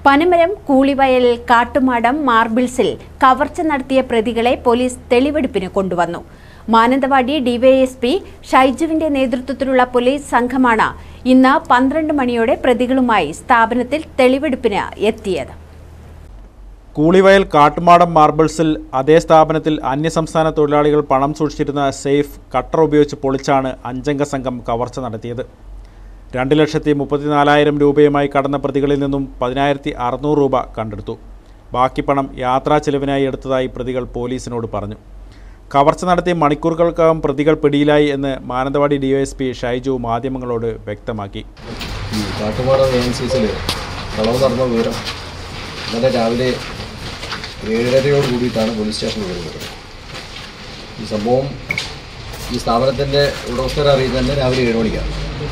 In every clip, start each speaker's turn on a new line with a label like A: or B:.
A: പനമരം കൂളിവയലിൽ കാട്ടുമാടം മാർബിൾസിൽ കവർച്ച നടത്തിയ പ്രതികളെ പോലീസ് തെളിവെടുപ്പിന് കൊണ്ടുവന്നു മാനന്തവാടി ഡിവൈഎസ്പി ഷൈജുവിന്റെ നേതൃത്വത്തിലുള്ള പോലീസ് സംഘമാണ് ഇന്ന് പന്ത്രണ്ട് മണിയോടെ പ്രതികളുമായി സ്ഥാപനത്തിൽ തെളിവെടുപ്പിന് എത്തിയത്
B: കൂളിവയൽ കാട്ടുമാടം മാർബിൾസിൽ അതേ സ്ഥാപനത്തിൽ അന്യസംസ്ഥാന തൊഴിലാളികൾ പണം സൂക്ഷിച്ചിരുന്ന സേഫ് കട്ടർ ഉപയോഗിച്ച് പൊളിച്ചാണ് അഞ്ചംഗ സംഘം കവർച്ച നടത്തിയത് രണ്ട് ലക്ഷത്തി മുപ്പത്തിനാലായിരം രൂപയുമായി കടന്ന പ്രതികളിൽ നിന്നും പതിനായിരത്തി അറുന്നൂറ് രൂപ കണ്ടെടുത്തു ബാക്കി പണം യാത്രാ ചെലവിനായി എടുത്തതായി പ്രതികൾ പോലീസിനോട് പറഞ്ഞു കവർച്ച നടത്തിയ മണിക്കൂറുകൾക്കകം പ്രതികൾ പിടിയിലായി എന്ന് മാനന്തവാടി ഡിവൈഎസ്പി ഷൈജു മാധ്യമങ്ങളോട് വ്യക്തമാക്കി
C: ഈ കാട്ടുപാടം ഏജൻസീസിൽ കളവ് നടന്ന വിവരം ഇന്നലെ രാവിലെ ഏഴരയോട് കൂടിയിട്ടാണ് പോലീസ് സ്റ്റേഷനിൽ വരുന്നത് ഈ സംഭവം ഈ സ്ഥാപനത്തിൻ്റെ ഉടമസ്ഥരെ അറിയുന്നത് തന്നെ രാവിലെ ഏഴ് മണിക്കാണ്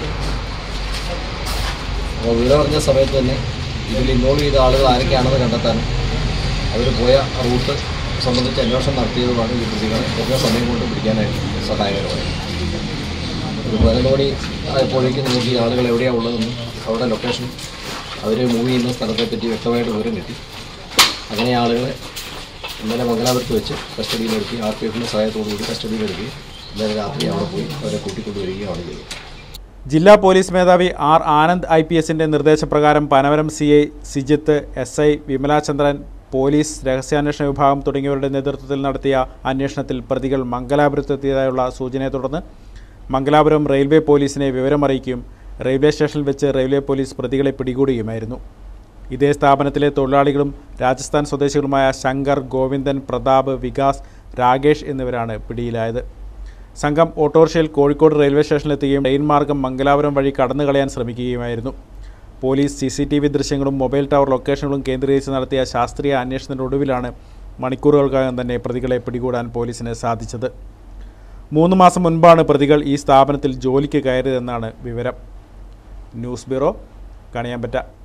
C: അപ്പോൾ വിവരം അറിഞ്ഞ സമയത്ത് തന്നെ ഇതിൽ ഇൻവോൾവ് ചെയ്ത ആളുകൾ ആരൊക്കെയാണെന്ന് കണ്ടെത്താനും അവർ പോയ റൂട്ട് സംബന്ധിച്ച് അന്വേഷണം നടത്തിയതുമാണ് ഈ പ്രതികളെ കുറഞ്ഞ സമയം കൊണ്ട് പിടിക്കാനായിട്ട് സഹായകരമായി ഒരു പതിനൊന്ന് മണി ആയപ്പോഴേക്കും നമുക്ക് ഈ ആളുകൾ എവിടെയാണ് ഉള്ളതെന്നും അവരുടെ ലൊക്കേഷൻ അവർ മൂവ് ചെയ്യുന്ന സ്ഥലത്തെ പറ്റി വ്യക്തമായിട്ട് വിവരം കിട്ടി അങ്ങനെ ഈ ആളുകളെ ഇന്നലെ മംഗലാപുരത്ത് വെച്ച് കസ്റ്റഡിയിലെടുത്തി ആർ പി എഫിൻ്റെ സഹായത്തോടു കൂടി കസ്റ്റഡിയിലെടുക്കുകയും ഇന്നലെ രാത്രി അവിടെ പോയി അവരെ കൂട്ടിക്കൊണ്ടുവരികയാണ് ചെയ്തത്
B: ജില്ലാ പോലീസ് മേധാവി ആർ ആനന്ദ് ഐ പി എസിൻ്റെ നിർദ്ദേശപ്രകാരം Panavaram C I Sijith S I Vimalachandran police രഹസ്യാന്വേഷണ വിഭാഗം തുടങ്ങിയവരുടെ നേതൃത്വത്തിൽ നടത്തിയ അന്വേഷണത്തിൽ പ്രതികൾ മംഗലാപുരത്തെത്തിയതായുള്ള സൂചനയെ തുടർന്ന് മംഗലാപുരം റെയിൽവേ പോലീസിനെ വിവരമറിയിക്കുകയും റെയിൽവേ സ്റ്റേഷനിൽ വെച്ച് റെയിൽവേ പോലീസ് പ്രതികളെ പിടികൂടുകയുമായിരുന്നു ഇതേ സ്ഥാപനത്തിലെ തൊഴിലാളികളും രാജസ്ഥാൻ സ്വദേശികളുമായ ശങ്കർ ഗോവിന്ദൻ പ്രതാപ് വികാസ് രാകേഷ് എന്നിവരാണ് പിടിയിലായത് സംഘം ഓട്ടോറിക്ഷയിൽ കോഴിക്കോട് റെയിൽവേ സ്റ്റേഷനിലെത്തുകയും ട്രെയിൻ മാർഗം മംഗലാപുരം വഴി കടന്നു കളയാൻ ശ്രമിക്കുകയുമായിരുന്നു police C C T V ദൃശ്യങ്ങളും മൊബൈൽ ടവർ ലൊക്കേഷനുകളും കേന്ദ്രീകരിച്ച് നടത്തിയ ശാസ്ത്രീയ അന്വേഷണത്തിനൊടുവിലാണ് മണിക്കൂറുകൾക്കകം തന്നെ പ്രതികളെ പിടികൂടാൻ പോലീസിന് സാധിച്ചത് മൂന്ന് മാസം മുൻപാണ് പ്രതികൾ ഈ സ്ഥാപനത്തിൽ ജോലിക്ക് കയറിയതെന്നാണ് വിവരം ന്യൂസ് ബ്യൂറോ കണിയാമ്പറ്റ